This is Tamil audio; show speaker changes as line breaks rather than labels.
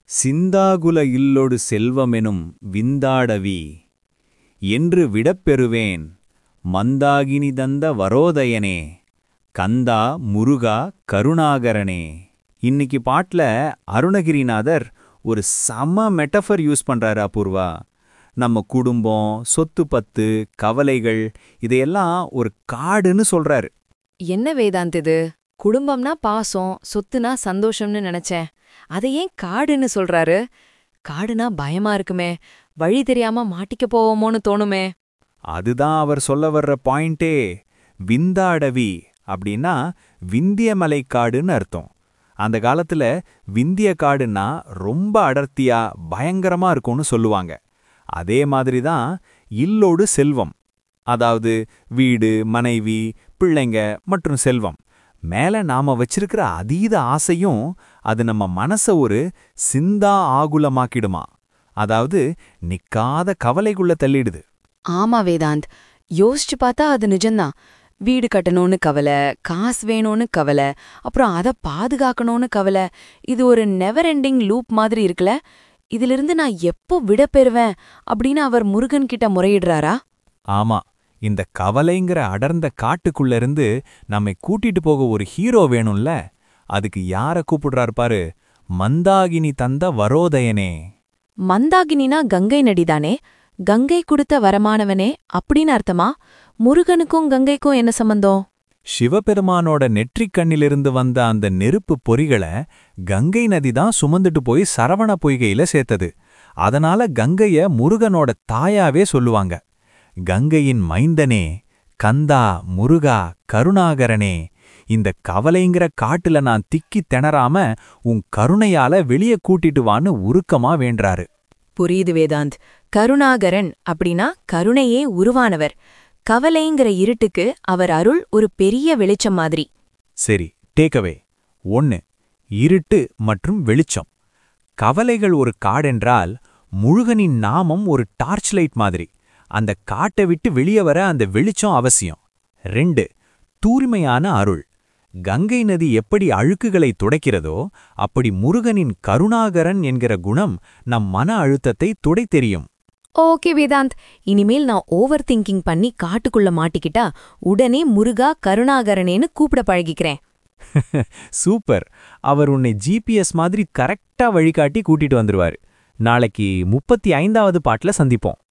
சிந்தாகுல இல்லொடு செல்வமெனும் விந்தாடவி என்று விடப்பெறுவேன் மந்தாகினி தந்த வரோதயனே கந்தா முருகா கருணாகரனே இன்னைக்கு பாட்டுல அருணகிரிநாதர் ஒரு செம மெட்டஃபர் யூஸ் பண்றாரு அபூர்வா நம்ம குடும்பம் சொத்து பத்து கவலைகள் இதையெல்லாம் ஒரு காடுன்னு சொல்றாரு
என்ன வேதாந்த் இது குடும்பம்னா பாசம் சொத்துனா சந்தோஷம்னு நினைச்சேன் அதை ஏன் காடுன்னு சொல்றாரு காடுனா பயமா இருக்குமே வழி தெரியாம மாட்டிக்க போவோமோன்னு தோணுமே
அதுதான் அவர் சொல்ல வர்ற பாயிண்டே விந்தாடவி அப்படின்னா விந்திய மலைக்காடுன்னு அர்த்தம் அந்த காலத்துல விந்திய காடுன்னா ரொம்ப அடர்த்தியா பயங்கரமா இருக்கும்னு சொல்லுவாங்க அதே மாதிரி தான் இல்லோடு செல்வம் அதாவது வீடு மனைவி பிள்ளைங்க மற்றும் செல்வம் மேல நாம வச்சிருக்கிற அதீத ஆசையும் அது நம்ம மனச ஒரு சிந்தா ஆகுலமாக்கிடுமா அதாவது நிக்காத கவலைக்குள்ள தள்ளிடுது
ஆமா வேதாந்த் யோசிச்சு பார்த்தா அது நிஜம்தான் வீடு கட்டணும்னு கவலை காசு வேணும்னு கவலை அப்புறம் அதை பாதுகாக்கணும்னு கவலை இது ஒரு நெவர் எண்டிங் லூப் மாதிரி இருக்குல்ல இதிலிருந்து நான் எப்போ விட பெறுவேன் அப்படின்னு அவர் முருகன் கிட்ட முறையிடுறாரா
ஆமா இந்த கவலைங்கிற அடர்ந்த காட்டுக்குள்ள இருந்து நம்மை கூட்டிட்டு போக ஒரு ஹீரோ வேணும்ல அதுக்கு யார கூப்பிடுறார் பாரு மந்தாகினி தந்த வரோதயனே
மந்தாகினினா கங்கை நடிதானே கங்கை கொடுத்த வரமானவனே அப்படின்னு அர்த்தமா முருகனுக்கும் கங்கைக்கும் என்ன சம்பந்தம்
சிவபெருமானோட நெற்றிக் கண்ணிலிருந்து வந்த அந்த நெருப்பு பொறிகளை கங்கை நதி தான் சுமந்துட்டு போய் சரவண பொய்கையில சேர்த்தது அதனால கங்கைய முருகனோட தாயாவே சொல்லுவாங்க கங்கையின் மைந்தனே கந்தா முருகா கருணாகரனே இந்த கவலைங்கிற காட்டுல நான் திக்கி திணறாம உன் கருணையால வெளியே கூட்டிட்டு வான்னு உருக்கமா வேண்டாரு
புரியுது வேதாந்த் கருணாகரன் அப்படின்னா கருணையே உருவானவர் கவலைங்கிற இருட்டுக்கு அவர் அருள் ஒரு பெரிய வெளிச்சம் மாதிரி
சரி டேக்கவே ஒன்னு இருட்டு மற்றும் வெளிச்சம் கவலைகள் ஒரு காடென்றால் முருகனின் நாமம் ஒரு டார்ச் லைட் மாதிரி அந்த காட்டை விட்டு வெளியே வர அந்த வெளிச்சம் அவசியம் ரெண்டு தூய்மையான அருள் கங்கை நதி எப்படி அழுக்குகளை துடைக்கிறதோ அப்படி முருகனின் கருணாகரன் என்கிற குணம் நம் மன அழுத்தத்தை துடை தெரியும்
ஓகே வேதாந்த் இனிமேல் நான் ஓவர் திங்கிங் பண்ணி காட்டுக்குள்ள மாட்டிக்கிட்டா உடனே முருகா கருணாகரனேன்னு கூப்பிட பழகிக்கிறேன்
சூப்பர் அவர் உன்னை ஜிபிஎஸ் மாதிரி கரெக்டா வழிகாட்டி கூட்டிட்டு வந்துருவாரு நாளைக்கு முப்பத்தி ஐந்தாவது பாட்டுல சந்திப்போம்